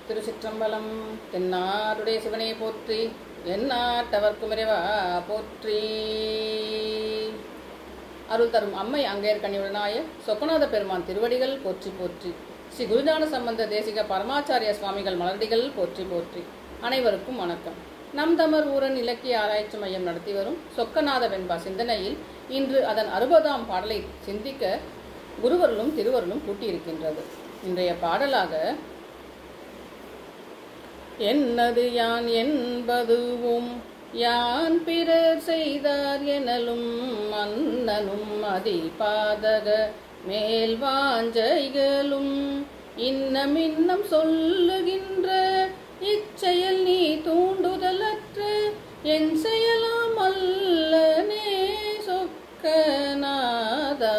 திருச்சிற்றம்பலம் தென்னாருடைய சிவனை போற்றி எந்நாட்டவர்க்கும் இறைவா போற்றி அருள் தரும் அம்மை அங்கையர் கனிவுடனாய சொக்கநாத பெருமான் திருவடிகள் போற்றி போற்றி ஸ்ரீ குருஞான சம்பந்த தேசிக பரமாச்சாரிய சுவாமிகள் மலர்டிகள் போற்றி போற்றி அனைவருக்கும் வணக்கம் நம் தமர் ஊரன் இலக்கிய ஆராய்ச்சி மையம் நடத்தி வரும் சொக்கநாத வெண்பா சிந்தனையில் இன்று அதன் அறுபதாம் பாடலை சிந்திக்க குருவருளும் திருவருளும் கூட்டியிருக்கின்றது இன்றைய பாடலாக என்னது யான் என்பதுவும் யான் பிறர் செய்தார் எனலும் மன்னனும் அதிபாதக மேல் வாஞ்சைகளும் இன்னமின்னம் சொல்லுகின்ற இச்செயல் நீ தூண்டுதலற்று என் செயலாம் அல்லனே சொக்கநாதா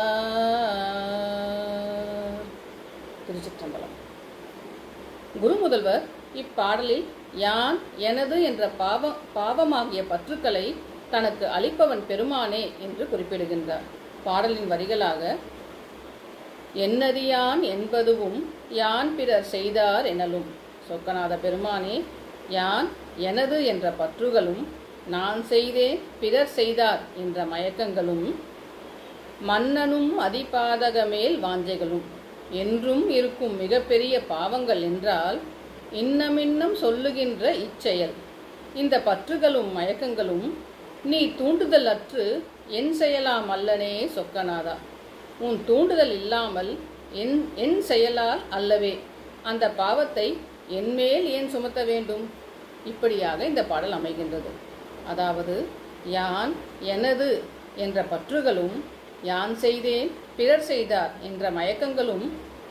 திருச்சிற்றம்பலம் குருமுதல்வர் இப்பாடலில் யான் எனது என்ற பாவ பாவமாகிய பற்றுக்களை தனக்கு அளிப்பவன் பெருமானே என்று குறிப்பிடுகின்றார் பாடலின் வரிகளாக என்னதியான் என்பதுவும் யான் பிறர் செய்தார் எனலும் சொக்கநாத பெருமானே யான் எனது என்ற பற்றுகளும் நான் செய்தேன் பிறர் செய்தார் என்ற மயக்கங்களும் மன்னனும் அதிபாதக மேல் வாஞ்சைகளும் என்றும் இருக்கும் மிகப்பெரிய பாவங்கள் என்றால் இன்னமின்னம் சொல்லுகின்ற இச்செயல் இந்த பற்றுகளும் மயக்கங்களும் நீ தூண்டுதல் அற்று என் செயலாம் அல்லனே சொக்கநாதா உன் தூண்டுதல் இல்லாமல் என் என் செயலால் அல்லவே அந்த பாவத்தை என்மேல் ஏன் சுமத்த வேண்டும் இப்படியாக இந்த பாடல் அமைகின்றது அதாவது யான் எனது என்ற பற்றுகளும் யான் செய்தேன் பிறர் செய்தார் என்ற மயக்கங்களும்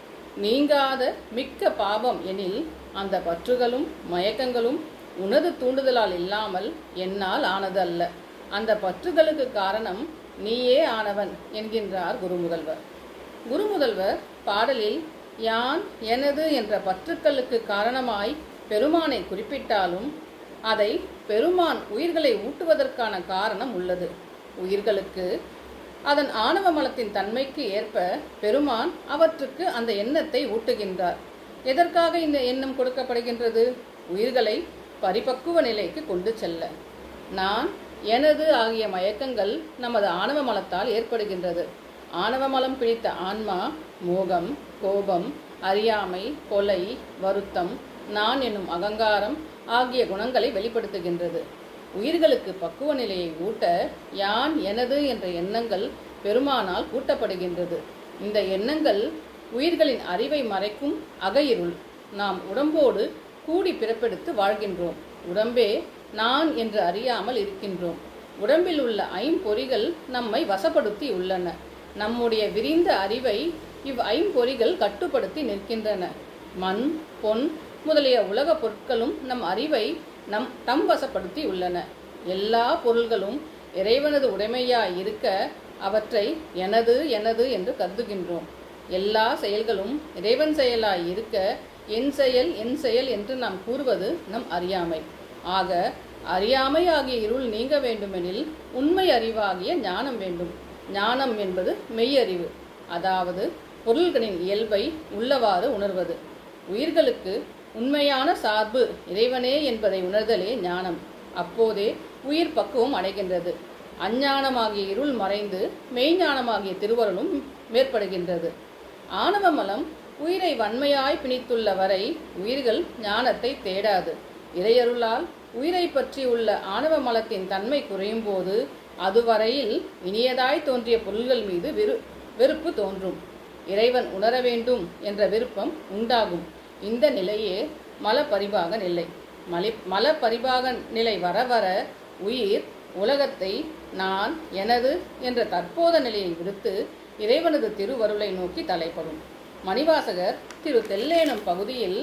நீங்காத மிக்க பாவம் எனில் அந்த பற்றுகளும் மயக்கங்களும் உனது தூண்டுதலால் இல்லாமல் என்னால் ஆனது அல்ல அந்த பற்றுகளுக்கு காரணம் நீயே ஆனவன் என்கின்றார் குருமுதல்வர் குருமுதல்வர் பாடலில் யான் எனது என்ற பற்றுக்களுக்கு காரணமாய் பெருமானை குறிப்பிட்டாலும் அதை பெருமான் உயிர்களை ஊட்டுவதற்கான காரணம் உள்ளது உயிர்களுக்கு அதன் ஆணவ மலத்தின் தன்மைக்கு ஏற்ப பெருமான் அவற்றுக்கு அந்த எண்ணத்தை ஊட்டுகின்றார் எதற்காக இந்த எண்ணம் கொடுக்கப்படுகின்றது உயிர்களை பரிபக்குவ நிலைக்கு கொண்டு செல்ல நான் எனது ஆகிய மயக்கங்கள் நமது ஆணவ மலத்தால் ஏற்படுகின்றது ஆணவ மலம் பிடித்த ஆன்மா மோகம் கோபம் அறியாமை கொலை வருத்தம் நான் என்னும் அகங்காரம் ஆகிய குணங்களை வெளிப்படுத்துகின்றது உயிர்களுக்கு பக்குவ நிலையை ஊட்ட யான் எனது என்ற எண்ணங்கள் பெருமானால் கூட்டப்படுகின்றது இந்த எண்ணங்கள் உயிர்களின் அறிவை மறைக்கும் அகையிருள் நாம் உடம்போடு கூடி பிறப்பெடுத்து வாழ்கின்றோம் உடம்பே நான் என்று அறியாமல் இருக்கின்றோம் உடம்பில் உள்ள ஐம்பொறிகள் நம்மை வசப்படுத்தி உள்ளன நம்முடைய விரிந்த அறிவை இவ் ஐம்பொறிகள் கட்டுப்படுத்தி நிற்கின்றன மண் பொன் முதலிய உலக பொருட்களும் நம் அறிவை நம் தம் வசப்படுத்தி உள்ளன எல்லா பொருள்களும் இறைவனது உடைமையாய் இருக்க அவற்றை எனது எனது என்று கருதுகின்றோம் எல்லா செயல்களும் இறைவன் செயலாய் இருக்க என் செயல் என் செயல் என்று நாம் கூறுவது நம் அறியாமை ஆக அறியாமை ஆகிய இருள் நீங்க வேண்டுமெனில் உண்மை அறிவாகிய ஞானம் வேண்டும் ஞானம் என்பது மெய்யறிவு அதாவது பொருள்களின் இயல்பை உள்ளவாறு உணர்வது உயிர்களுக்கு உண்மையான சார்பு இறைவனே என்பதை உணர்தலே ஞானம் அப்போதே உயிர் பக்குவம் அடைகின்றது அஞ்ஞானமாகிய இருள் மறைந்து மெய்ஞானமாகிய திருவருளும் மேற்படுகின்றது ஆணவ மலம் உயிரை வன்மையாய் பிணித்துள்ள வரை உயிர்கள் ஞானத்தை தேடாது இறையருளால் உயிரை பற்றி உள்ள ஆணவ மலத்தின் தன்மை குறையும் போது அதுவரையில் இனியதாய் தோன்றிய பொருள்கள் மீது வெறு வெறுப்பு தோன்றும் இறைவன் உணர வேண்டும் என்ற விருப்பம் உண்டாகும் இந்த நிலையே மல பரிபாக நிலை மலி மல பரிபாக நிலை வர வர உயிர் உலகத்தை நான் எனது என்ற தற்போத நிலையை விடுத்து இறைவனது திருவருளை நோக்கி தலைப்படும் மணிவாசகர் திரு தெல்லேனும் பகுதியில்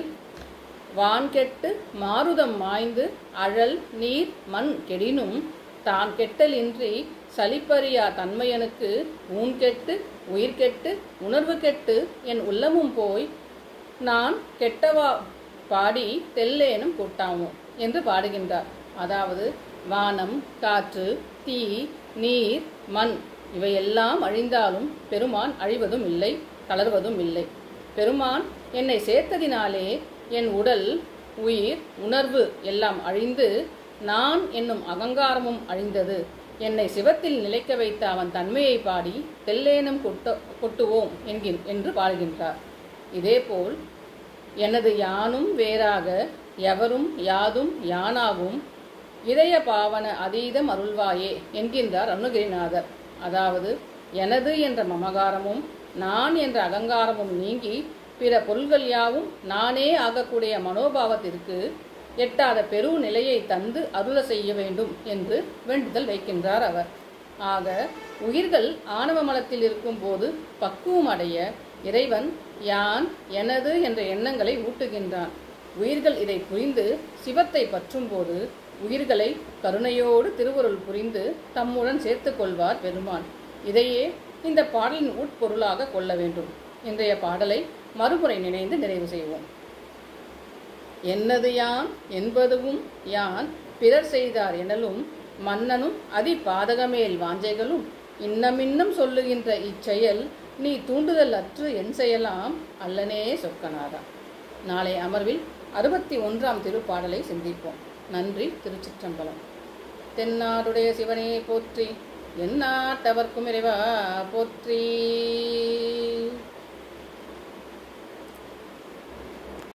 வான் கெட்டு மாருதம் மாய்ந்து அழல் நீர் மண் கெடினும் தான் கெட்டலின்றி சலிப்பறியா தன்மையனுக்கு ஊன் கெட்டு உயிர் கெட்டு உணர்வு கெட்டு என் உள்ளமும் போய் நான் கெட்டவா பாடி தெல்லேனும் கூட்டாமோ என்று பாடுகின்றார் அதாவது வானம் காற்று தீ நீர் மண் இவையெல்லாம் அழிந்தாலும் பெருமான் அழிவதும் இல்லை தளர்வதும் இல்லை பெருமான் என்னை சேர்த்ததினாலே என் உடல் உயிர் உணர்வு எல்லாம் அழிந்து நான் என்னும் அகங்காரமும் அழிந்தது என்னை சிவத்தில் நிலைக்க வைத்த அவன் தன்மையை பாடி தெல்லேனும் கொட்ட கொட்டுவோம் என்கின் என்று பாடுகின்றார் இதேபோல் எனது யானும் வேறாக எவரும் யாதும் யானாவும் இதய பாவன அதீதம் அருள்வாயே என்கின்றார் அருணகிரிநாதர் அதாவது எனது என்ற மமகாரமும் நான் என்ற அகங்காரமும் நீங்கி பிற பொருள்கள் யாவும் நானே ஆகக்கூடிய மனோபாவத்திற்கு எட்டாத பெரு நிலையை தந்து அருள செய்ய வேண்டும் என்று வேண்டுதல் வைக்கின்றார் அவர் ஆக உயிர்கள் ஆணவ மலத்தில் இருக்கும்போது பக்குவம் அடைய இறைவன் யான் எனது என்ற எண்ணங்களை ஊட்டுகின்றான் உயிர்கள் இதை புரிந்து சிவத்தை பற்றும்போது உயிர்களை கருணையோடு திருவருள் புரிந்து தம்முடன் சேர்த்துக் கொள்வார் பெருமான் இதையே இந்த பாடலின் உட்பொருளாக கொள்ள வேண்டும் இன்றைய பாடலை மறுமுறை நினைந்து நிறைவு செய்வோம் என்னது யான் என்பதுவும் யான் பிறர் செய்தார் எனலும் மன்னனும் அதி பாதகமேல் வாஞ்சைகளும் இன்னமின்னும் சொல்லுகின்ற இச்செயல் நீ தூண்டுதல் அற்று என் செய்யலாம் அல்லனே சொக்கநாதா நாளை அமர்வில் அறுபத்தி ஒன்றாம் திருப்பாடலை சிந்திப்போம் நன்றி திருச்சிற்றம்பலம் தென்னாடுடைய சிவனே போற்றி எந்நாட்டவர்க்கும் இறைவா போற்றி